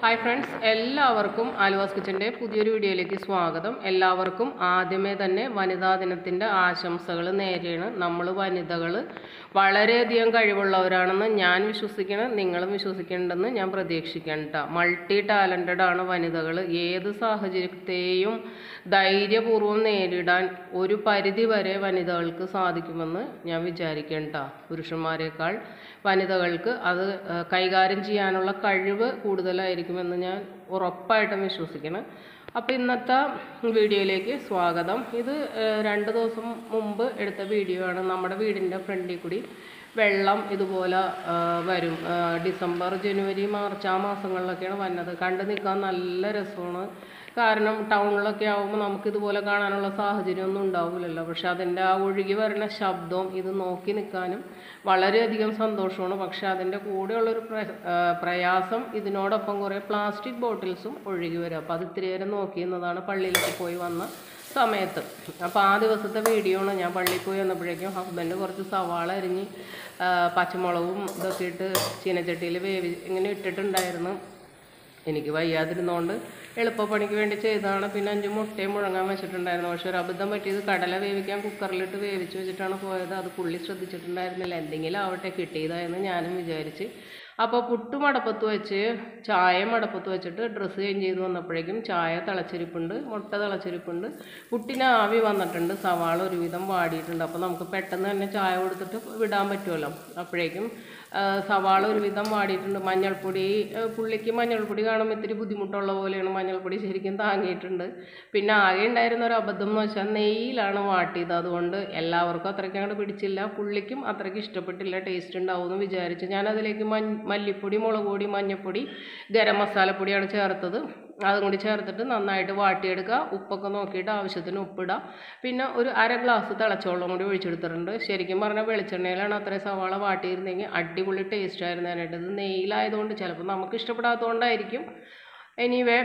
hi friends എല്ലാവർക്കും ആലുവാസ് കിച്ചൻ്റെ പുതിയൊരു വീഡിയോയിലേക്ക് സ്വാഗതം എല്ലാവർക്കും ആദ്യമേ തന്നെ വനിതാ ദിനത്തിൻ്റെ ആശംസകൾ നേരെയാണ് നമ്മൾ വനിതകൾ വളരെയധികം കഴിവുള്ളവരാണെന്ന് ഞാൻ വിശ്വസിക്കണം നിങ്ങളും വിശ്വസിക്കേണ്ടെന്ന് ഞാൻ പ്രതീക്ഷിക്കേണ്ട മൾട്ടി ടാലൻറ്റഡ് ആണ് വനിതകൾ ഏത് സാഹചര്യത്തെയും ധൈര്യപൂർവ്വം നേരിടാൻ ഒരു പരിധി വരെ വനിതകൾക്ക് സാധിക്കുമെന്ന് ഞാൻ വിചാരിക്കേണ്ട പുരുഷന്മാരെക്കാൾ വനിതകൾക്ക് അത് ആ, കൈകാര്യം ചെയ്യാനുള്ള കഴിവ് കൂടുതലായിരിക്കുമെന്ന് ഞാൻ ഉറപ്പായിട്ടും വിശ്വസിക്കണം അപ്പോൾ ഇന്നത്തെ വീഡിയോയിലേക്ക് സ്വാഗതം ഇത് ആ, രണ്ട് ദിവസം മുമ്പ് എടുത്ത വീഡിയോ ആണ് നമ്മുടെ വീടിൻ്റെ ഫ്രണ്ടിൽ കൂടി വെള്ളം ഇതുപോലെ ആ, വരും ആ, ഡിസംബർ ജനുവരി മാർച്ച് ആ മാസങ്ങളിലൊക്കെയാണ് വന്നത് കണ്ടു നിൽക്കാൻ നല്ല രസമാണ് കാരണം ടൗണിലൊക്കെ ആകുമ്പോൾ നമുക്ക് ഇതുപോലെ കാണാനുള്ള സാഹചര്യം ഒന്നും ഉണ്ടാവില്ലല്ലോ പക്ഷെ അതിൻ്റെ ആ ഒഴുകി വരുന്ന ശബ്ദവും ഇത് നോക്കി നിൽക്കാനും വളരെയധികം സന്തോഷമാണ് പക്ഷെ അതിൻ്റെ കൂടെയുള്ളൊരു പ്ര ആ, പ്രയാസം ഇതിനോടൊപ്പം കുറേ പ്ലാസ്റ്റിക് ബോട്ടിൽസും ഒഴുകി വരും അപ്പോൾ അത് ഇത്തിരി നേരം നോക്കിയെന്നതാണ് പള്ളിയിലൊക്കെ പോയി വന്ന സമയത്ത് അപ്പോൾ ആ ദിവസത്തെ വീഡിയോ ആണ് ഞാൻ പള്ളിയിൽ പോയി വന്നപ്പോഴേക്കും ഹസ്ബൻഡ് കുറച്ച് സവാള അരിഞ്ഞ് ആ, പച്ചമുളകും ഇതൊക്കെ ഇട്ട് ചീനച്ചട്ടിയിൽ വേവി ഇങ്ങനെ ഇട്ടിട്ടുണ്ടായിരുന്നു എനിക്ക് വയ്യാതിരുന്നോണ്ട് എളുപ്പപ്പണിക്ക് വേണ്ടി ചെയ്തതാണ് പിന്നെ അഞ്ച് മുട്ടയും മുഴങ്ങാൻ വെച്ചിട്ടുണ്ടായിരുന്നു പക്ഷെ ഒരു അബദ്ധം പറ്റിയത് കടല വേവിക്കാൻ കുക്കറിലിട്ട് വേവിച്ച് വെച്ചിട്ടാണ് പോയത് അത് പുള്ളി ശ്രദ്ധിച്ചിട്ടുണ്ടായിരുന്നില്ല എന്തെങ്കിലും ആവട്ടെ കിട്ടിയതായെന്ന് ഞാനും വിചാരിച്ച് അപ്പോൾ പുട്ട് മടപ്പത്ത് വെച്ച് ചായ മടപ്പത്ത് വെച്ചിട്ട് ഡ്രസ്സ് ചേഞ്ച് ചെയ്ത് വന്നപ്പോഴേക്കും ചായ തിളച്ചിരിപ്പുണ്ട് മുട്ട തിളച്ചിരിപ്പുണ്ട് പുട്ടിന് ആവി വന്നിട്ടുണ്ട് സവാള ഒരുവിധം വാടിയിട്ടുണ്ട് അപ്പോൾ നമുക്ക് പെട്ടെന്ന് തന്നെ ചായ കൊടുത്തിട്ട് വിടാൻ പറ്റുമല്ലോ അപ്പോഴേക്കും ആ, സവാള ഒരുവിധം വാടിയിട്ടുണ്ട് മഞ്ഞൾപ്പൊടി ആ, പുള്ളിക്ക് മഞ്ഞൾപ്പൊടി കാണുമ്പോൾ ഇത്തിരി ബുദ്ധിമുട്ടുള്ള പോലെയാണ് മഞ്ഞൾപ്പൊടി ശരിക്കും താങ്ങിയിട്ടുണ്ട് പിന്നെ ആകെ ഉണ്ടായിരുന്ന ഒരു അബദ്ധം എന്ന് വെച്ചാൽ നെയ്യിലാണ് വാട്ടിയത് അതുകൊണ്ട് എല്ലാവർക്കും അത്രയ്ക്ക് അങ്ങോട്ട് പിടിച്ചില്ല പുള്ളിക്കും അത്രയ്ക്ക് ഇഷ്ടപ്പെട്ടില്ല ടേസ്റ്റ് ഉണ്ടാവും എന്ന് വിചാരിച്ചു ഞാൻ അതിലേക്ക് മഞ്ഞ മല്ലിപ്പൊടി മുളക് പൊടി മഞ്ഞൾപ്പൊടി ഗരം മസാലപ്പൊടിയാണ് ചേർത്തത് അതും കൂടി ചേർത്തിട്ട് നന്നായിട്ട് വാട്ടിയെടുക്കുക ഉപ്പൊക്കെ നോക്കിയിട്ട് ആവശ്യത്തിന് ഉപ്പിടുക പിന്നെ ഒരു അര ഗ്ലാസ് തിളച്ചവെള്ളം കൂടി ഒഴിച്ചെടുത്തിട്ടുണ്ട് ശരിക്കും പറഞ്ഞാൽ വെളിച്ചെണ്ണയിലാണ് അത്രയും സവാള വാട്ടിയിരുന്നെങ്കിൽ അടിപൊളി ടേസ്റ്റ് ആയിരുന്നു അതിനായിട്ട് ഇത് നെയ്യിലായതുകൊണ്ട് ചിലപ്പോൾ നമുക്ക് ഇഷ്ടപ്പെടാത്തതുകൊണ്ടായിരിക്കും എനിവേ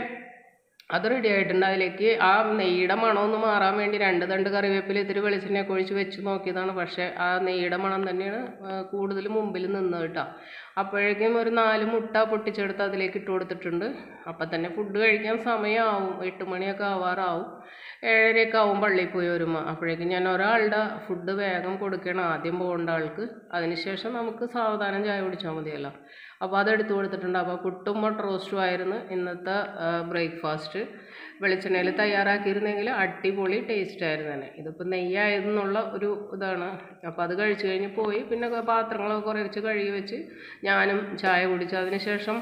അത് റെഡി ആയിട്ടുണ്ട് അതിലേക്ക് ആ നെയ്യുടെ മണം ഒന്ന് മാറാൻ വേണ്ടി രണ്ട് തണ്ട് കറിവേപ്പില ഇത്തിരി വെളിച്ചെണ്ണയൊക്കെ ഒഴിച്ച് വെച്ച് നോക്കിയതാണ് പക്ഷേ ആ നെയ്യുടെ മണം തന്നെയാണ് കൂടുതൽ മുമ്പിൽ നിന്നത് കേട്ടോ അപ്പോഴേക്കും ഒരു നാല് മുട്ട പൊട്ടിച്ചെടുത്ത് അതിലേക്ക് ഇട്ട് കൊടുത്തിട്ടുണ്ട് അപ്പം തന്നെ ഫുഡ് കഴിക്കാൻ സമയമാവും എട്ട് മണിയൊക്കെ ആവാറാവും ഏഴരയൊക്കെ ആവും പള്ളിയിൽ പോയി വരുമ്പോൾ അപ്പോഴേക്കും ഞാൻ ഒരാളുടെ ഫുഡ് വേഗം കൊടുക്കണം ആദ്യം പോകേണ്ട ആൾക്ക് അതിനുശേഷം നമുക്ക് സാവധാനം ചായ കുടിച്ചാൽ മതിയല്ലോ അപ്പോൾ അത് എടുത്തു കൊടുത്തിട്ടുണ്ട് അപ്പോൾ പുട്ടും മുട്ട റോസ്റ്റും ആയിരുന്നു ഇന്നത്തെ ബ്രേക്ക്ഫാസ്റ്റ് വെളിച്ചെണ്ണയിൽ തയ്യാറാക്കിയിരുന്നെങ്കിൽ അടിപൊളി ടേസ്റ്റ് ആയിരുന്നു തന്നെ ഇതിപ്പോൾ നെയ്യായതെന്നുള്ള ഒരു ഇതാണ് അപ്പോൾ അത് കഴിച്ചു കഴിഞ്ഞ് പോയി പിന്നെ പാത്രങ്ങളൊക്കെ കുറച്ച് കഴുകി വെച്ച് ഞാനും ചായ കുടിച്ചു അതിന് ശേഷം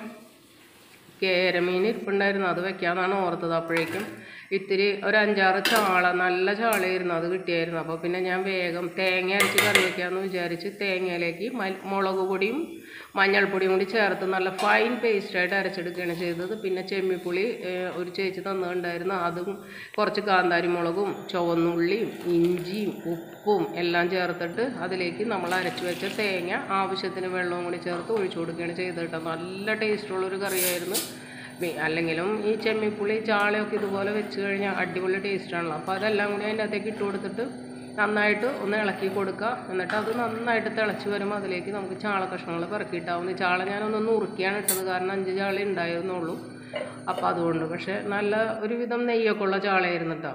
കേരമീൻ ഇരിപ്പുണ്ടായിരുന്നു അത് വെക്കാമെന്നാണ് ഓർത്തത് അപ്പോഴേക്കും ഇത്തിരി ഒരു അഞ്ചാറ് ചാള നല്ല ചാളയായിരുന്നു അത് കിട്ടിയായിരുന്നു അപ്പോൾ പിന്നെ ഞാൻ വേഗം തേങ്ങ അരച്ച് കറി വെക്കാമെന്ന് വിചാരിച്ച് തേങ്ങയിലേക്ക് മൽ- മുളക് പൊടിയും മഞ്ഞൾപ്പൊടിയും കൂടി ചേർത്ത് നല്ല ഫൈൻ പേസ്റ്റായിട്ട് അരച്ചെടുക്കുകയാണ് ചെയ്തത് പിന്നെ ചെമ്മിപ്പുളി ഏഹ്, ഒരു ചേച്ചി തന്നിട്ടുണ്ടായിരുന്നു അതും കുറച്ച് കാന്താരി മുളകും ചുവന്നുള്ളിയും ഇഞ്ചിയും ഉപ്പും എല്ലാം ചേർത്തിട്ട് അതിലേക്ക് നമ്മൾ അരച്ച് വെച്ച തേങ്ങ ആവശ്യത്തിന് വെള്ളവും കൂടി ചേർത്ത് ഒഴിച്ചു കൊടുക്കുകയാണ് ചെയ്തത് കേട്ടോ നല്ല ടേസ്റ്റുള്ളൊരു കറിയായിരുന്നു മി- അല്ലെങ്കിലും ഈ ചെമ്മിപ്പുളി ചാളയൊക്കെ ഇതുപോലെ വെച്ച് കഴിഞ്ഞാൽ അടിപൊളി ടേസ്റ്റാണല്ലോ അപ്പോൾ അതെല്ലാം കൂടി അതിൻ്റെ അകത്തേക്ക് ഇട്ട് കൊടുത്തിട്ട് നന്നായിട്ട് ഒന്ന് ഇളക്കി കൊടുക്കുക എന്നിട്ട് അത് നന്നായിട്ട് തിളച്ച് വരുമ്പോൾ അതിലേക്ക് നമുക്ക് ചാള കഷ്ണങ്ങൾ പെറുക്കിയിട്ടാവുന്നു ചാള ഞാനൊന്ന് നുറുക്കിയാണ് ഇട്ടത് കാരണം അഞ്ച് ചാള ഉണ്ടായിരുന്നുള്ളൂ അപ്പോൾ അതുകൊണ്ട് പക്ഷേ നല്ല ഒരുവിധം നെയ്യൊക്കെ ഉള്ള ചാളയായിരുന്നു കേട്ടോ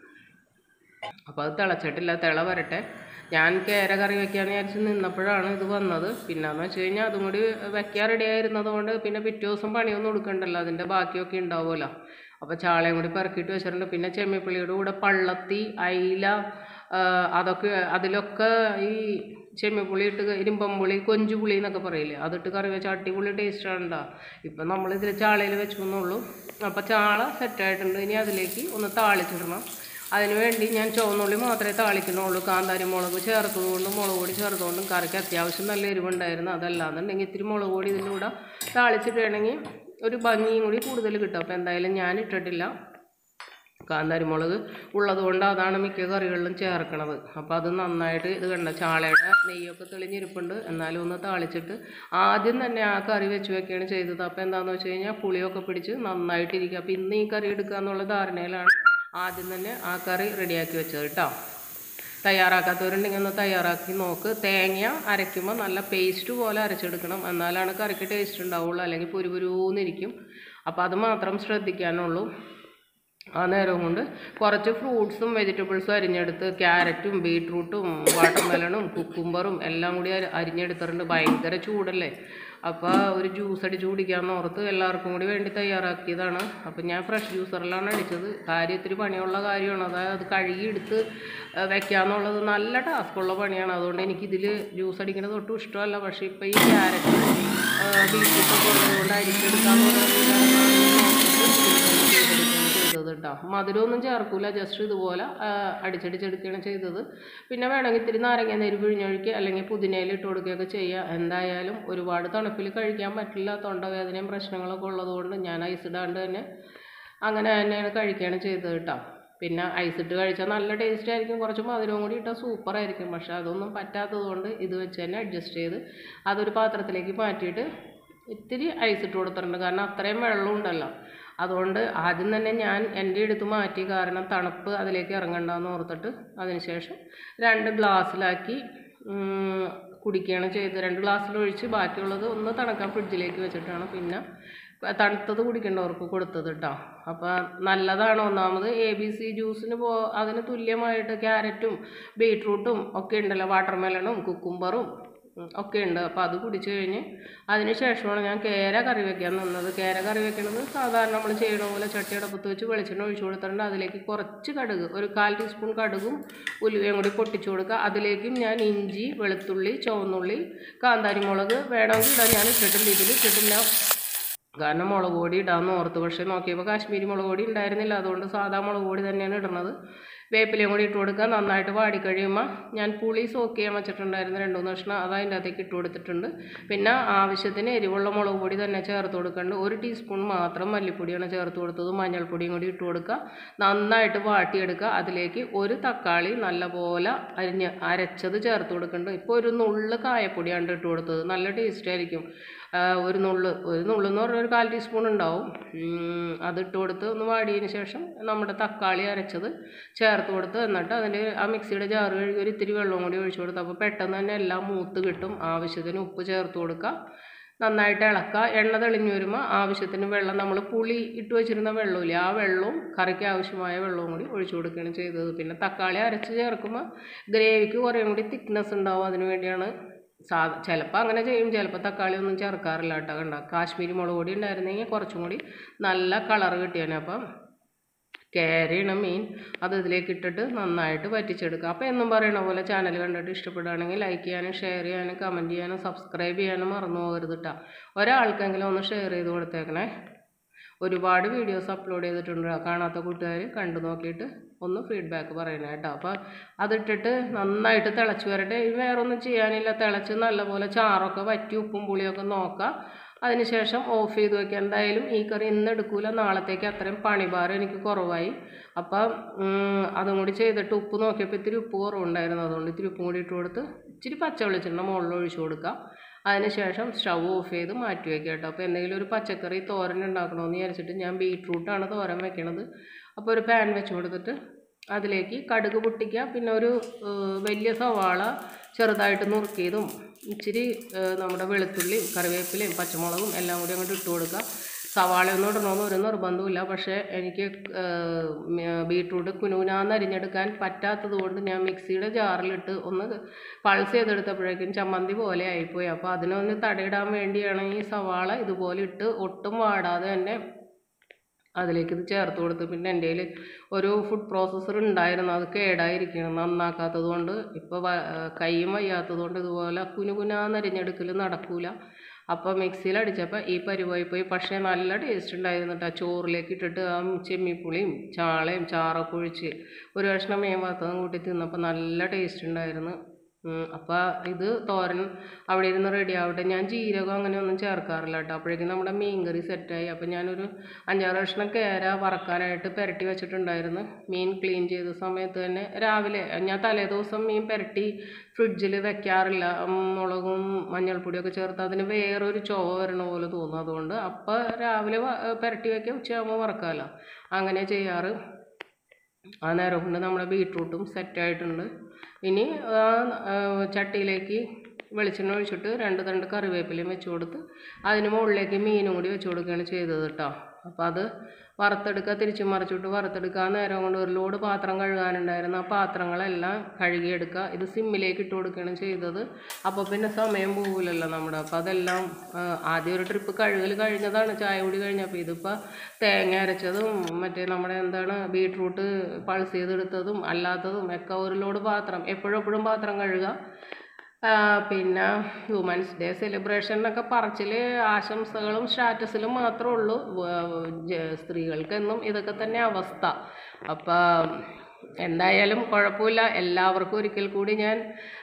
അപ്പോൾ അത് തിളച്ചിട്ടില്ല തിള വരട്ടെ ഞാൻ കേര കറി വെക്കാന്ന് വിചാരിച്ച് നിന്നപ്പോഴാണ് ഇത് വന്നത് പിന്നെന്ന് വെച്ച് കഴിഞ്ഞാൽ അതും കൂടി വെക്കാൻ റെഡി ആയിരുന്നത് കൊണ്ട് പിന്നെ പിറ്റേ ദിവസം പണിയൊന്നും കൊടുക്കണ്ടല്ലോ അതിൻ്റെ ബാക്കിയൊക്കെ ഉണ്ടാവുമല്ലോ അപ്പോൾ ചാളയും കൂടി പെറുക്കിയിട്ട് വെച്ചിട്ടുണ്ട് പിന്നെ ചെമ്മിപ്പുള്ളിയുടെ കൂടെ പള്ളത്തി അയില ആ, അതൊക്കെ അതിലൊക്കെ ഈ ചെമ്മിപ്പുളി ഇട്ട് ഇരുമ്പമ്പുളി കൊഞ്ചുപുളി എന്നൊക്കെ പറയില്ലേ അതിട്ട് കറി വെച്ചാൽ അടിപൊളി ടേസ്റ്റാണ് ഉണ്ടാ ഇപ്പം നമ്മളിതിൽ ചാളയിൽ വെച്ചു എന്നുള്ളൂ അപ്പോൾ ചാള സെറ്റായിട്ടുണ്ട് ഇനി അതിലേക്ക് ഒന്ന് താളിച്ചിടണം അതിനുവേണ്ടി ഞാൻ ചുവന്നുള്ളി മാത്രമേ താളിക്കുന്നുള്ളൂ കാന്താരി മുളക് ചേർത്തതുകൊണ്ടും മുളക് പൊടി ചേർത്തുകൊണ്ടും കറിക്ക് അത്യാവശ്യം നല്ല എരിവുണ്ടായിരുന്നു അതല്ലാന്നുണ്ടെങ്കിൽ ഇത്തിരി മുളക് പൊടി ഇതിൻ്റെ കൂടെ താളിച്ചിട്ടുണ്ടെങ്കിൽ ഒരു ഭംഗിയും കൂടി കൂടുതൽ കിട്ടും അപ്പോൾ എന്തായാലും ഞാൻ ഇട്ടിട്ടില്ല കാന്താരി മുളക് ഉള്ളതുകൊണ്ട് അതാണ് മിക്ക കറികളിലും ചേർക്കണത് അപ്പോൾ അത് നന്നായിട്ട് ഇത് കണ്ട ചാളയുടെ നെയ്യൊക്കെ തെളിഞ്ഞിരിപ്പുണ്ട് എന്നാലും ഒന്ന് താളിച്ചിട്ട് ആദ്യം തന്നെ ആ കറി വെച്ച് വെക്കുകയാണ് ചെയ്തത് അപ്പോൾ എന്താണെന്ന് വെച്ച് കഴിഞ്ഞാൽ പുളിയൊക്കെ പിടിച്ച് നന്നായിട്ടിരിക്കുക അപ്പോൾ ഇന്ന് ഈ കറി എടുക്കുക എന്നുള്ള ധാരണയിലാണ് ആദ്യം തന്നെ ആ കറി റെഡിയാക്കി വെച്ചത് കേട്ടോ തയ്യാറാക്കാത്തവരുണ്ടെങ്കിൽ ഒന്ന് തയ്യാറാക്കി നോക്ക് തേങ്ങ അരയ്ക്കുമ്പോൾ നല്ല പേസ്റ്റ് പോലെ അരച്ചെടുക്കണം എന്നാലാണ് കറിക്ക് ടേസ്റ്റ് ഉണ്ടാവുള്ളൂ അല്ലെങ്കിൽ പുരുപുരൂന്നിരിക്കും അപ്പോൾ അത് മാത്രം ശ്രദ്ധിക്കാനുള്ളൂ ആ നേരം കൊണ്ട് കുറച്ച് ഫ്രൂട്ട്സും വെജിറ്റബിൾസും അരിഞ്ഞെടുത്ത് ക്യാരറ്റും ബീട്രൂട്ടും വാട്ടർമെലണും കുക്കുംബറും എല്ലാം കൂടി അരി- അരിഞ്ഞെടുത്തിട്ടുണ്ട് ഭയങ്കര ചൂടല്ലേ അപ്പോൾ ഒരു ജ്യൂസ് അടിച്ച് കുടിക്കാമെന്ന് ഓർത്ത് എല്ലാവർക്കും കൂടി വേണ്ടി തയ്യാറാക്കിയതാണ് അപ്പം ഞാൻ ഫ്രഷ് ജ്യൂസറിലാണ് അടിച്ചത് കാര്യം ഇത്തിരി പണിയുള്ള കാര്യമാണ് അതായത് അത് കഴുകി എടുത്ത് ഏഹ്, വെക്കാന്നുള്ളത് നല്ല ടാസ്ക്കുള്ള പണിയാണ് അതുകൊണ്ട് എനിക്കിതിൽ ജ്യൂസ് അടിക്കുന്നത് ഒട്ടും ഇഷ്ടമല്ല പക്ഷേ ഇപ്പോൾ ഈ ക്യാരറ്റും ബീട്രൂട്ടൊക്കെ ഉള്ളതുകൊണ്ട് അരിച്ചെടുക്കാന്ന് ചെയ്തത് കേട്ടോ മധുരമൊന്നും ചേർക്കൂല ജസ്റ്റ് ഇതുപോലെ ആ, അടിച്ചടിച്ചെടുക്കുകയാണ് ചെയ്തത് പിന്നെ വേണമെങ്കിൽ ഇത്തിരി നാരങ്ങ നീര് പിഴിഞ്ഞൊഴിക്കുക അല്ലെങ്കിൽ പുതിനയിൽ ഇട്ട് കൊടുക്കുകയൊക്കെ ചെയ്യുക എന്തായാലും ഒരുപാട് തണുപ്പിൽ കഴിക്കാൻ പറ്റില്ല തൊണ്ടവേദനയും പ്രശ്നങ്ങളൊക്കെ ഉള്ളതുകൊണ്ട് ഞാൻ ഐസ് ഇടാണ്ട് തന്നെ അങ്ങനെ തന്നെയാണ് കഴിക്കുകയാണ് ചെയ്തത് കേട്ടോ പിന്നെ ഐസ് ഇട്ട് കഴിച്ചാൽ നല്ല ടേസ്റ്റ് ആയിരിക്കും കുറച്ച് മധുരവും കൂടി ഇട്ടാൽ സൂപ്പർ ആയിരിക്കും പക്ഷെ അതൊന്നും പറ്റാത്തത് കൊണ്ട് ഇത് വെച്ച് തന്നെ അഡ്ജസ്റ്റ് ചെയ്ത് അതൊരു പാത്രത്തിലേക്ക് മാറ്റിയിട്ട് ഇത്തിരി ഐസ് ഇട്ട് കൊടുത്തിട്ടുണ്ട് കാരണം അത്രയും വെള്ളം ഉണ്ടല്ലോ അതുകൊണ്ട് ആദ്യം തന്നെ ഞാൻ എൻ്റെ അടുത്ത് മാറ്റി കാരണം തണുപ്പ് അതിലേക്ക് ഇറങ്ങണ്ടെന്ന് ഓർത്തിട്ട് അതിനുശേഷം രണ്ട് ഗ്ലാസ്സിലാക്കി ഉം, കുടിക്കുകയാണ് ചെയ്തത് രണ്ട് ഗ്ലാസ്സിൽ ഒഴിച്ച് ബാക്കിയുള്ളത് ഒന്ന് തണുക്കാൻ ഫ്രിഡ്ജിലേക്ക് വെച്ചിട്ടാണ് പിന്നെ തണുത്തത് കുടിക്കേണ്ടവർക്ക് കൊടുത്തത് കേട്ടോ അപ്പോൾ നല്ലതാണ് ഒന്നാമത് എ ബി സി ജ്യൂസിന് പോ അതിന് തുല്യമായിട്ട് ക്യാരറ്റും ബീട്രൂട്ടും ഒക്കെ ഉണ്ടല്ലോ വാട്ടർമെലണും കുക്കുംബറും ഉം, ഒക്കെ ഉണ്ട് അപ്പോൾ അത് കുടിച്ചു കഴിഞ്ഞ് അതിന് ശേഷമാണ് ഞാൻ കേര കറി വെക്കാൻ നിന്നത് കേര കറി വെക്കണത് സാധാരണ നമ്മൾ ചെയ്യണ പോലെ ചട്ടിയടപ്പത്ത് വെച്ച് വെളിച്ചെണ്ണ ഒഴിച്ചു കൊടുത്തിട്ടുണ്ട് അതിലേക്ക് കുറച്ച് കടുക് ഒരു കാൽ ടീസ്പൂൺ കടുകും ഉലുവയും കൂടി പൊട്ടിച്ചു കൊടുക്കുക അതിലേക്കും ഞാൻ ഇഞ്ചി വെളുത്തുള്ളി ചുവന്നുള്ളി കാന്താരി മുളക് വേണമെങ്കിൽ ഇടാൻ ഞാൻ ഇട്ടിട്ടില്ല ഇതിൽ ഇട്ടിട്ടില്ല കാരണം മുളക് പൊടി ഇടാമെന്ന് ഓർത്ത് പക്ഷേ നോക്കിയപ്പോൾ കാശ്മീരി മുളക് പൊടി ഉണ്ടായിരുന്നില്ല അതുകൊണ്ട് സാധാ മുളക് പൊടി തന്നെയാണ് ഇടുന്നത് വേപ്പിലയും കൂടി ഇട്ട് കൊടുക്കുക നന്നായിട്ട് വാടി കഴിയുമ്പോൾ ഞാൻ പുളി സോക്ക് ചെയ്യാൻ വെച്ചിട്ടുണ്ടായിരുന്നു രണ്ട് മൂന്ന് കഷ്ണം അത് അതിൻ്റെ അകത്തേക്ക് ഇട്ട് കൊടുത്തിട്ടുണ്ട് പിന്നെ ആവശ്യത്തിന് എരിവുള്ള മുളക് പൊടി തന്നെ ചേർത്ത് കൊടുക്കേണ്ട ഒരു ടീസ്പൂൺ മാത്രം മല്ലിപ്പൊടിയാണ് ചേർത്ത് കൊടുത്തത് മഞ്ഞൾപ്പൊടിയും കൂടി ഇട്ട് കൊടുക്കുക നന്നായിട്ട് വാട്ടിയെടുക്കുക അതിലേക്ക് ഒരു തക്കാളി നല്ലപോലെ അരിഞ്ഞ് അരച്ചത് ചേർത്ത് കൊടുക്കുന്നുണ്ട് ഇപ്പോൾ ഒരു നുള്ള് കായപ്പൊടിയാണ് ഇട്ട് കൊടുത്തത് നല്ല ടേസ്റ്റ് ആയിരിക്കും ആ, ഒരു നുള്ള് ഒരു നുള്ള് എന്ന് പറഞ്ഞാൽ ഒരു കാൽ ടീസ്പൂൺ ഉണ്ടാവും ഉം, അതിട്ട് കൊടുത്ത് ഒന്ന് വാടിയതിന് ശേഷം നമ്മുടെ തക്കാളി അരച്ചത് ചേർത്ത് കൊടുത്ത് എന്നിട്ട് അതിൻ്റെ ആ മിക്സിയുടെ ജാറ് കഴുകി ഒരു ഇത്തിരി വെള്ളവും കൂടി ഒഴിച്ചു കൊടുത്ത് അപ്പോൾ പെട്ടെന്ന് തന്നെ എല്ലാം മൂത്ത് കിട്ടും ആവശ്യത്തിന് ഉപ്പ് ചേർത്ത് കൊടുക്കുക നന്നായിട്ട് ഇളക്കുക എണ്ണ തെളിഞ്ഞു വരുമ്പോൾ ആവശ്യത്തിന് വെള്ളം നമ്മൾ പുളി ഇട്ട് വെച്ചിരുന്ന വെള്ളമില്ലേ ആ വെള്ളവും കറിക്ക് ആവശ്യമായ വെള്ളവും കൂടി ഒഴിച്ചു കൊടുക്കുകയാണ് ചെയ്തത് പിന്നെ തക്കാളി അരച്ച് ചേർക്കുമ്പോൾ ഗ്രേവിക്ക് കുറേ കൂടി തിക്നെസ് ഉണ്ടാവും അതിന് വേണ്ടിയാണ് സാ ചിലപ്പോൾ അങ്ങനെ ചെയ്യും ചിലപ്പോൾ തക്കാളി ഒന്നും ചേർക്കാറില്ല കേട്ടോ കണ്ട കാശ്മീരി മുളക് പൊടി ഉണ്ടായിരുന്നെങ്കിൽ കുറച്ചും കൂടി നല്ല കളർ കിട്ടിയേനെ അപ്പം കേരയാണ് മീൻ അത് ഇതിലേക്ക് ഇട്ടിട്ട് നന്നായിട്ട് വറ്റിച്ചെടുക്കുക അപ്പോൾ എന്നും പറയണ പോലെ ചാനൽ കണ്ടിട്ട് ഇഷ്ടപ്പെടുകയാണെങ്കിൽ ലൈക്ക് ചെയ്യാനും ഷെയർ ചെയ്യാനും കമൻറ്റ് ചെയ്യാനും സബ്സ്ക്രൈബ് ചെയ്യാനും മറന്നു പോകരുത് കേട്ടോ ഒരാൾക്കെങ്കിലും ഒന്ന് ഷെയർ ചെയ്ത് കൊടുത്തേക്കണേ ഒരുപാട് വീഡിയോസ് അപ്ലോഡ് ചെയ്തിട്ടുണ്ട് കാണാത്ത കൂട്ടുകാർ കണ്ടു നോക്കിയിട്ട് ഒന്ന് ഫീഡ്ബാക്ക് പറയണേ കേട്ടോ അപ്പോൾ അതിട്ടിട്ട് നന്നായിട്ട് തിളച്ച് വരട്ടെ ഇത് വേറെ ഒന്നും ചെയ്യാനില്ല തിളച്ച് നല്ലപോലെ ചാറൊക്കെ വറ്റി ഉപ്പും പുളിയൊക്കെ നോക്കുക അതിനുശേഷം ഓഫ് ചെയ്ത് വെക്കുക എന്തായാലും ഈ കറി ഇന്ന് എടുക്കൂല നാളത്തേക്ക് അത്രയും പണിഭാരം എനിക്ക് കുറവായി അപ്പം ഉം, അതും കൂടി ചെയ്തിട്ട് ഉപ്പ് നോക്കിയപ്പോൾ ഇത്തിരി ഉപ്പ് കുറവുണ്ടായിരുന്നു അതുകൊണ്ട് ഇത്തിരി ഉപ്പും കൂടി ഇട്ട് കൊടുത്ത് ഇച്ചിരി പച്ച വെളിച്ചെണ്ണ മുകളിൽ ഒഴിച്ചു കൊടുക്കുക അതിനുശേഷം സ്റ്റൗ ഓഫ് ചെയ്ത് മാറ്റി വെക്കുക കേട്ടോ അപ്പോൾ എന്തെങ്കിലും ഒരു പച്ചക്കറി തോരൻ ഉണ്ടാക്കണമെന്ന് വിചാരിച്ചിട്ട് ഞാൻ ബീട്രൂട്ടാണ് തോരൻ വെക്കണത് അപ്പോൾ ഒരു പാൻ വെച്ച് കൊടുത്തിട്ട് അതിലേക്ക് കടുക് പൊട്ടിക്കുക പിന്നെ ഒരു ഏഹ്, വലിയ സവാള ചെറുതായിട്ട് നുറുക്കിയതും ഇച്ചിരി ഏഹ്, നമ്മുടെ വെളുത്തുള്ളിയും കറിവേപ്പിലയും പച്ചമുളകും എല്ലാം കൂടി അങ്ങോട്ട് ഇട്ട് കൊടുക്കുക സവാള ഒന്നും ഇടണമെന്ന് ഒരു നിർബന്ധമില്ല പക്ഷേ എനിക്ക് ഏഹ്, മ- ബീട്രൂട്ട് കുനുകുനാന്ന് അരിഞ്ഞെടുക്കാൻ പറ്റാത്തത് കൊണ്ട് ഞാൻ മിക്സിയുടെ ജാറിലിട്ട് ഒന്ന് പൾസ് ചെയ്തെടുത്തപ്പോഴേക്കും ചമ്മന്തി പോലെ ആയിപ്പോയി അപ്പോൾ അതിനൊന്ന് തടയിടാൻ വേണ്ടിയാണ് ഈ സവാള ഇതുപോലെ ഇട്ട് ഒട്ടും വാടാതെ തന്നെ അതിലേക്ക് ഇത് ചേർത്ത് കൊടുത്ത് പിന്നെ എൻ്റെ കയ്യിൽ ഒരു ഫുഡ് പ്രോസസ്സർ ഉണ്ടായിരുന്നു അത് കേടായിരിക്കണം നന്നാക്കാത്തത് കൊണ്ട് ഇപ്പോൾ കൈയും വയ്യാത്തത് കൊണ്ട് ഇതുപോലെ കുനുകുനാന്ന് അരിഞ്ഞെടുക്കൽ നടക്കൂല അപ്പോൾ മിക്സിയിൽ അടിച്ചപ്പോൾ ഈ പരിവായി പോയി പക്ഷേ നല്ല ടേസ്റ്റ് ഉണ്ടായിരുന്നു കേട്ടോ ചോറിലേക്ക് ഇട്ടിട്ട് ആ ചെമ്മിപ്പുളിയും ചാളയും ചാറൊക്കെ ഒഴിച്ച് ഒരു കഷ്ണം മീൻ വറുത്തതും കൂട്ടി തിന്നപ്പോൾ നല്ല ടേസ്റ്റ് ഉണ്ടായിരുന്നു അപ്പോൾ ഇത് തോരൻ അവിടെ ഇരുന്ന് റെഡി ആവട്ടെ ഞാൻ ജീരകം അങ്ങനെ ഒന്നും ചേർക്കാറില്ല കേട്ടോ അപ്പോഴേക്കും നമ്മുടെ മീൻകറി സെറ്റായി അപ്പോൾ ഞാനൊരു അഞ്ചാറ് കഷ്ണം കേര വറക്കാനായിട്ട് പുരട്ടി വെച്ചിട്ടുണ്ടായിരുന്നു മീൻ ക്ലീൻ ചെയ്ത സമയത്ത് തന്നെ രാവിലെ ഞാൻ തലേ ദിവസം മീൻ പുരട്ടി ഫ്രിഡ്ജിൽ വെക്കാറില്ല ഉം, മുളകും മഞ്ഞൾപ്പൊടിയൊക്കെ ചേർത്ത് അതിന് വേറൊരു ചുവ വരണ പോലെ തോന്നും അതുകൊണ്ട് അപ്പോൾ രാവിലെ വ- പുരട്ടി വയ്ക്കുക ഉച്ചയാകുമ്പോൾ വറക്കാമല്ലോ അങ്ങനെ ചെയ്യാറ് ആ നേരം കൊണ്ട് നമ്മുടെ ബീട്രൂട്ടും സെറ്റായിട്ടുണ്ട് ഇനി ആ, ആ, ചട്ടിയിലേക്ക് വെളിച്ചെണ്ണ ഒഴിച്ചിട്ട് രണ്ട് തണ്ട് കറിവേപ്പിലയും വെച്ച് കൊടുത്ത് അതിന് മുകളിലേക്ക് മീനും കൂടി വെച്ച് കൊടുക്കുകയാണ് ചെയ്തത് കേട്ടോ അപ്പോൾ അത് വറുത്തെടുക്കുക തിരിച്ച് മറിച്ചിട്ട് വറുത്തെടുക്കുക ആ നേരം കൊണ്ട് ഒരു ലോഡ് പാത്രം കഴുകാനുണ്ടായിരുന്നു ആ പാത്രങ്ങളെല്ലാം കഴുകിയെടുക്കുക ഇത് സിമ്മിലേക്ക് ഇട്ട് കൊടുക്കുകയാണ് ചെയ്തത് അപ്പോൾ പിന്നെ സമയം പോകില്ലല്ലോ നമ്മുടെ അപ്പോൾ അതെല്ലാം ആ, ആദ്യം ഒരു ട്രിപ്പ് കഴുകൽ കഴിഞ്ഞതാണ് ചായ കുടി കഴിഞ്ഞപ്പോൾ ഇതിപ്പോൾ തേങ്ങ അരച്ചതും മറ്റേ നമ്മുടെ എന്താണ് ബീട്രൂട്ട് പൾസ് ചെയ്തെടുത്തതും അല്ലാത്തതും ഒക്കെ ഒരു ലോഡ് പാത്രം എപ്പോഴും എപ്പോഴും പാത്രം കഴുകുക ആ, പിന്നെ വുമൻസ് ഡേ സെലിബ്രേഷനൊക്കെ പറച്ചിൽ ആശംസകളും സ്റ്റാറ്റസിലും മാത്രമേ ഉള്ളൂ വ- ജ- സ്ത്രീകൾക്കെന്നും ഇതൊക്കെ തന്നെ അവസ്ഥ അപ്പം എന്തായാലും കുഴപ്പമില്ല എല്ലാവർക്കും ഒരിക്കൽ കൂടി ഞാൻ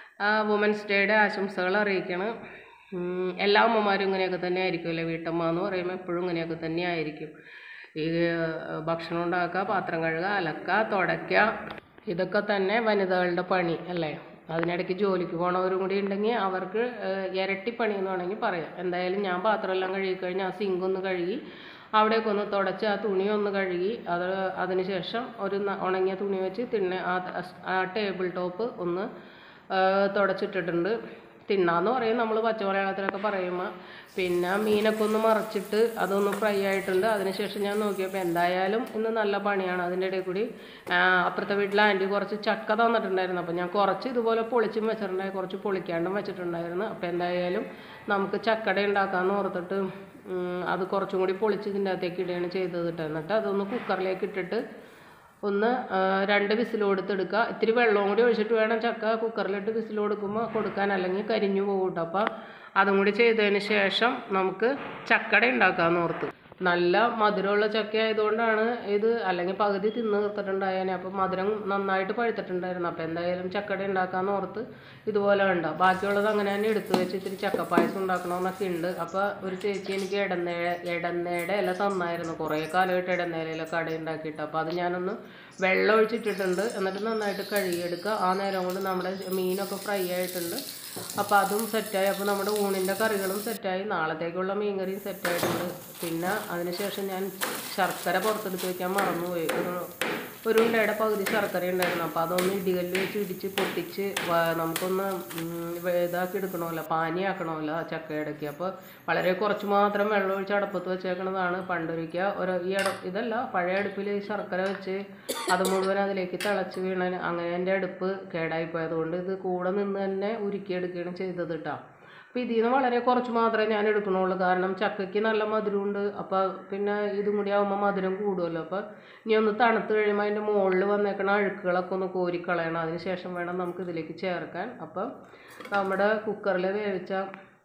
വുമൻസ് ഡേയുടെ ആശംസകൾ അറിയിക്കണം ഉം, എല്ലാ അമ്മമാരും ഇങ്ങനെയൊക്കെ തന്നെ ആയിരിക്കുമല്ലേ വീട്ടമ്മ എന്ന് പറയുമ്പോൾ എപ്പോഴും ഇങ്ങനെയൊക്കെ തന്നെ ആയിരിക്കും ഈ ആ, ഭക്ഷണം ഉണ്ടാക്കുക പാത്രം കഴുകുക അലക്കുക തുടയ്ക്കുക ഇതൊക്കെ തന്നെ വനിതകളുടെ പണി അല്ലേ അതിനിടയ്ക്ക് ജോലിക്ക് പോണവരും കൂടി ഉണ്ടെങ്കിൽ അവർക്ക് ഏഹ്, ഇരട്ടി പണി എന്ന് വേണമെങ്കിൽ പറയാം എന്തായാലും ഞാൻ പാത്രമെല്ലാം കഴുകി കഴിഞ്ഞ് ആ സിങ്ക് ഒന്ന് കഴുകി അവിടേക്ക് ഒന്ന് തുടച്ച് ആ തുണി ഒന്ന് കഴുകി അത് അതിന് ശേഷം ഒരു ന- ഉണങ്ങിയ തുണി വെച്ച് തിണ്ണ ആ ആ ടേബിൾ ടോപ്പ് ഒന്ന് ഏഹ്, തുടച്ചിട്ടിട്ടുണ്ട് തിന്നാന്ന് പറയും നമ്മൾ പച്ചമലയാളത്തിലൊക്കെ പറയുമ്പോൾ പിന്നെ മീനൊക്കെ ഒന്ന് മറച്ചിട്ട് അതൊന്ന് ഫ്രൈ ആയിട്ടുണ്ട് അതിനുശേഷം ഞാൻ നോക്കിയപ്പോൾ എന്തായാലും ഇന്ന് നല്ല പണിയാണ് അതിൻ്റെ ഇടയിൽ കൂടി ആ, അപ്പുറത്തെ വീട്ടിലെ ആൻറ്റി കുറച്ച് ചക്ക തന്നിട്ടുണ്ടായിരുന്നു അപ്പോൾ ഞാൻ കുറച്ച് ഇതുപോലെ പൊളിച്ചും വെച്ചിട്ടുണ്ടായി കുറച്ച് പൊളിക്കാണ്ടും വെച്ചിട്ടുണ്ടായിരുന്നു അപ്പോൾ എന്തായാലും നമുക്ക് ചക്കട ഉണ്ടാക്കാമെന്ന് ഓർത്തിട്ട് ഉം, അത് കുറച്ചും കൂടി പൊളിച്ച് ഇതിൻ്റെ അകത്തേക്ക് ഇടുകയാണ് ചെയ്തത് കേട്ടോ എന്നിട്ട് അതൊന്ന് കുക്കറിലേക്ക് ഇട്ടിട്ട് ഒന്ന് ആ, രണ്ട് വിസിൽ കൊടുത്തെടുക്കുക ഇത്തിരി വെള്ളവും കൂടി ഒഴിച്ചിട്ട് വേണം ചക്ക കുക്കറിലിട്ട് വിസിൽ കൊടുക്കുമ്പോൾ കൊടുക്കാൻ അല്ലെങ്കിൽ കരിഞ്ഞു പോകും കേട്ടോ അപ്പോൾ അതും കൂടി ചെയ്തതിന് ശേഷം നമുക്ക് ചക്കട ഉണ്ടാക്കാമെന്ന് ഓർത്ത് നല്ല മധുരമുള്ള ചക്ക ആയതുകൊണ്ടാണ് ഇത് അല്ലെങ്കിൽ പകുതി തിന്ന് തീർത്തിട്ടുണ്ടായേനെ അപ്പോൾ മധുരം നന്നായിട്ട് പഴുത്തിട്ടുണ്ടായിരുന്നു അപ്പോൾ എന്തായാലും ചക്കട ഉണ്ടാക്കാമെന്ന് ഓർത്ത് ഇതുപോലെ ഉണ്ട് ബാക്കിയുള്ളത് അങ്ങനെ തന്നെ എടുത്തു വെച്ച് ഇത്തിരി ചക്കപ്പായസം ഉണ്ടാക്കണമെന്നൊക്കെ ഉണ്ട് അപ്പോൾ ഒരു ചേച്ചി എനിക്ക് ഇടന്നേഴ ഇടന്നേടെ ഇല തന്നായിരുന്നു കുറേ കാലമായിട്ട് ഇടന്നേലയില കട ഉണ്ടാക്കിയിട്ട് അപ്പോൾ അത് ഞാനൊന്ന് വെള്ളം ഒഴിച്ചിട്ടിട്ടുണ്ട് എന്നിട്ട് നന്നായിട്ട് കഴുകിയെടുക്കുക ആ നേരം കൊണ്ട് നമ്മുടെ മീനൊക്കെ ഫ്രൈ ആയിട്ടുണ്ട് അപ്പോൾ അതും സെറ്റായി അപ്പോൾ നമ്മുടെ ഊണിൻ്റെ കറികളും സെറ്റായി നാളത്തേക്കുള്ള മീൻ കറിയും സെറ്റായിട്ടുണ്ട് പിന്നെ അതിനുശേഷം ഞാൻ ശർക്കര പുറത്തെടുത്ത് വയ്ക്കാൻ മറന്നുപോയി ഒരു ഒരു ഉണ്ടയുടെ പകുതി ശർക്കര ഉണ്ടായിരുന്നു അപ്പോൾ അതൊന്ന് ഇടികല്ല് വെച്ച് ഇടിച്ച് പൊട്ടിച്ച് വ- നമുക്കൊന്ന് ഉം, വേ- ഇതാക്കി എടുക്കണമല്ലോ പാനിയാക്കണമല്ലോ ആ ചക്കയിടയ്ക്ക് അപ്പോൾ വളരെ കുറച്ച് മാത്രം വെള്ളം ഒഴിച്ച് അടപ്പത്ത് വെച്ചേക്കണതാണ് പണ്ടൊരിക്കൽ ഒരു ഈ അട ഇതല്ല പഴയ അടുപ്പിൽ ശർക്കര വെച്ച് അത് മുഴുവൻ അതിലേക്ക് തിളച്ച് വീണ അങ്ങനെ എൻ്റെ അടുപ്പ് കേടായിപ്പോയതുകൊണ്ട് ഇത് കൂടെ നിന്ന് തന്നെ ഉരുക്കിയെടുക്കുകയാണ് ചെയ്തത് കേട്ടോ അപ്പോൾ ഇതിൽ നിന്ന് വളരെ കുറച്ച് മാത്രമേ ഞാൻ എടുക്കണുള്ളൂ കാരണം ചക്കയ്ക്ക് നല്ല മധുരമുണ്ട് അപ്പോൾ പിന്നെ ഇതും കൂടി ആകുമ്പോൾ മധുരം കൂടുമല്ലോ അപ്പോൾ ഇനി ഒന്ന് തണുത്ത് കഴിയുമ്പോൾ അതിൻ്റെ മുകളിൽ വന്നേക്കണ അഴുക്കുകളൊക്കെ ഒന്ന് കോരിക്കളയണം അതിന് ശേഷം വേണം നമുക്ക് ഇതിലേക്ക് ചേർക്കാൻ അപ്പം നമ്മുടെ കുക്കറിൽ വേവിച്ച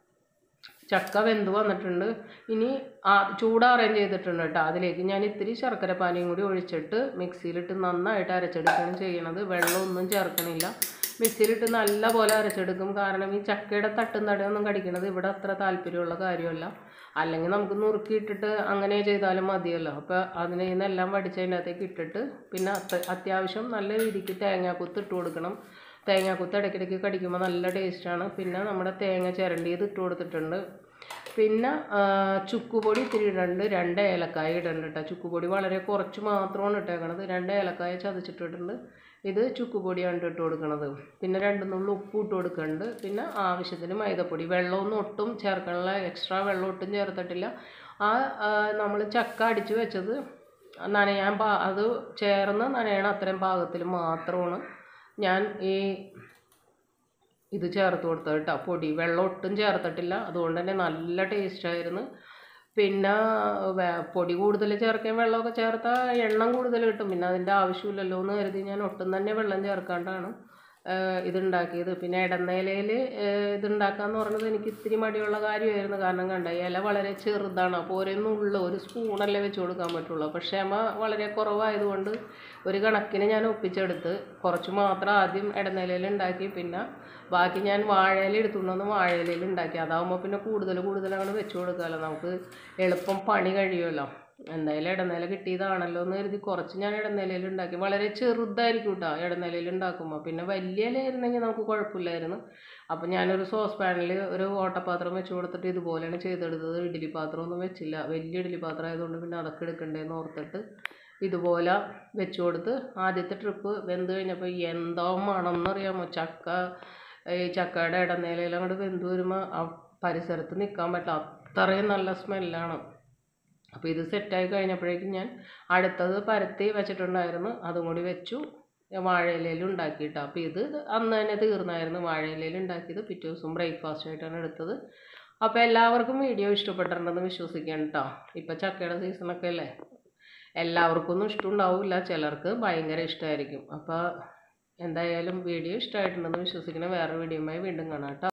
ചക്ക വെന്ത് വന്നിട്ടുണ്ട് ഇനി ആ ചൂടാറുകയും ചെയ്തിട്ടുണ്ട് കേട്ടോ അതിലേക്ക് ഞാൻ ഇത്തിരി ശർക്കര പാനിയും കൂടി ഒഴിച്ചിട്ട് മിക്സിയിലിട്ട് നന്നായിട്ട് അരച്ചെടുക്കുകയാണ് ചെയ്യണത് വെള്ളമൊന്നും ചേർക്കണില്ല മിക്സിയിലിട്ട് നല്ല പോലെ അരച്ചെടുക്കും കാരണം ഈ ചക്കയുടെ തട്ടും തടയൊന്നും കടിക്കണത് ഇവിടെ അത്ര താല്പര്യമുള്ള കാര്യമല്ല അല്ലെങ്കിൽ നമുക്ക് നുറുക്കിയിട്ടിട്ട് അങ്ങനെ ചെയ്താലും മതിയല്ലോ അപ്പോൾ അതിന് നിന്നെല്ലാം വടിച്ചതിൻ്റെ അകത്തേക്ക് ഇട്ടിട്ട് പിന്നെ അത്ത- അത്യാവശ്യം നല്ല രീതിക്ക് തേങ്ങാക്കുത്ത് ഇട്ട് കൊടുക്കണം തേങ്ങാക്കുത്ത് ഇടയ്ക്കിടയ്ക്ക് കടിക്കുമ്പോൾ നല്ല ടേസ്റ്റാണ് പിന്നെ നമ്മുടെ തേങ്ങ ചിരണ്ടിയത് ഇട്ട് കൊടുത്തിട്ടുണ്ട് പിന്നെ ആ, ചുക്കുപൊടി ഇത്തിരി ഇടുന്നുണ്ട് രണ്ട് ഏലക്കായ ഇടുന്നുണ്ട് കേട്ടോ ചുക്കുപൊടി വളരെ കുറച്ച് മാത്രമാണ് ഇട്ടേക്കണത് രണ്ട് ഏലക്കായ ചതച്ചിട്ടിട്ടുണ്ട് ഇത് ചുക്കുപൊടിയാണ് ഇട്ട് കൊടുക്കണത് പിന്നെ രണ്ട് നുള്ളി ഉപ്പ് ഇട്ട് കൊടുക്കുന്നുണ്ട് പിന്നെ ആവശ്യത്തിന് മൈദപ്പൊടി വെള്ളമൊന്നും ഒട്ടും ചേർക്കണില്ല എക്സ്ട്രാ വെള്ളം ഒട്ടും ചേർത്തിട്ടില്ല ആ നമ്മൾ ചക്ക അടിച്ച് വെച്ചത് നനയാൻ പാ അത് ചേർന്ന് നനയണ അത്രയും പാകത്തിൽ മാത്രമാണ് ഞാൻ ഈ ഇത് ചേർത്ത് കൊടുത്തത് കേട്ടോ പൊടി വെള്ളം ഒട്ടും ചേർത്തിട്ടില്ല അതുകൊണ്ട് തന്നെ നല്ല ടേസ്റ്റായിരുന്നു പിന്നെ വേ- പൊടി കൂടുതൽ ചേർക്കാൻ വെള്ളമൊക്കെ ചേർത്താൽ എണ്ണം കൂടുതൽ കിട്ടും പിന്നെ അതിൻ്റെ ആവശ്യമില്ലല്ലോ എന്ന് കരുതി ഞാൻ ഒട്ടും തന്നെ വെള്ളം ചേർക്കാണ്ടാണ് ഏഹ് ഇതുണ്ടാക്കിയത് പിന്നെ ഇടന്നേലയിൽ ഇതുണ്ടാക്കാന്ന് പറഞ്ഞത് എനിക്ക് ഇത്തിരി മടിയുള്ള കാര്യമായിരുന്നു കാരണം കണ്ട ഇല വളരെ ചെറുതാണ് അപ്പോൾ ഒരു നുള്ളു ഒരു സ്പൂണല്ലേ വെച്ച് കൊടുക്കാൻ പറ്റുള്ളൂ പക്ഷേ ക്ഷമ വളരെ കുറവായതുകൊണ്ട് ഒരു കണക്കിന് ഞാൻ ഒപ്പിച്ചെടുത്ത് കുറച്ച് മാത്രം ആദ്യം ഇടനിലയിൽ ഉണ്ടാക്കി പിന്നെ ബാക്കി ഞാൻ വാഴയില എടുത്തുകൊണ്ട് വന്ന് വാഴയിലയിൽ ഉണ്ടാക്കി അതാകുമ്പോൾ പിന്നെ കൂടുതൽ കൂടുതൽ അങ്ങനെ വെച്ച് കൊടുക്കാമല്ലോ നമുക്ക് എളുപ്പം പണി കഴിയുമല്ലോ എന്തായാലും ഇടനില കിട്ടിയതാണല്ലോ എന്ന് കരുതി കുറച്ച് ഞാൻ ഇടനിലയിൽ ഉണ്ടാക്കി വളരെ ചെറുതായിരിക്കും കേട്ടോ ഇടനിലയിൽ ഉണ്ടാക്കുമ്പോൾ പിന്നെ വലിയ ഇലയായിരുന്നെങ്കിൽ നമുക്ക് കുഴപ്പമില്ലായിരുന്നു അപ്പം ഞാനൊരു സോസ് പാനിൽ ഒരു ഓട്ടപാത്രം വെച്ച് കൊടുത്തിട്ട് ഇതുപോലെയാണ് ചെയ്തെടുത്തത് ഇഡ്ഡലി പാത്രമൊന്നും വെച്ചില്ല വലിയ ഇഡ്ഡലി പാത്രം ആയതുകൊണ്ട് പിന്നെ അതൊക്കെ എടുക്കണ്ടേന്ന് ഓർത്തിട്ട് ഇതുപോലെ വെച്ച് കൊടുത്ത് ആദ്യത്തെ ട്രിപ്പ് വെന്ത് കഴിഞ്ഞപ്പോൾ എന്തോ മണം എന്നറിയാമോ ചക്ക ഈ ചക്കയുടെ ഇടനേലയിൽ അങ്ങോട്ട് വെന്ത് വരുമ്പോൾ ആ പരിസരത്ത് നിൽക്കാൻ പറ്റില്ല അത്രയും നല്ല സ്മെല്ലാണ് അപ്പോൾ ഇത് സെറ്റായി കഴിഞ്ഞപ്പോഴേക്കും ഞാൻ അടുത്തത് പരത്തി വെച്ചിട്ടുണ്ടായിരുന്നു അതും കൂടി വെച്ചു വാഴയിലയിൽ ഉണ്ടാക്കിയിട്ട് അപ്പോൾ ഇത് അന്ന് തന്നെ തീർന്നായിരുന്നു വാഴയിലയിൽ ഉണ്ടാക്കിയത് പിറ്റേ ദിവസം ബ്രേക്ക്ഫാസ്റ്റ് ആയിട്ടാണ് എടുത്തത് അപ്പോൾ എല്ലാവർക്കും വീഡിയോ ഇഷ്ടപ്പെട്ടിട്ടുണ്ടെന്ന് വിശ്വസിക്കണം കേട്ടോ ഇപ്പോൾ ചക്കയുടെ സീസണൊക്കെ അല്ലേ എല്ലാവർക്കും ഒന്നും ഇഷ്ടമുണ്ടാവില്ല ചിലർക്ക് ഭയങ്കര ഇഷ്ടമായിരിക്കും അപ്പോൾ എന്തായാലും വീഡിയോ ഇഷ്ടമായിട്ടുണ്ടെന്ന് വിശ്വസിക്കണം വേറെ വീഡിയോയുമായി വീണ്ടും കാണാം കേട്ടോ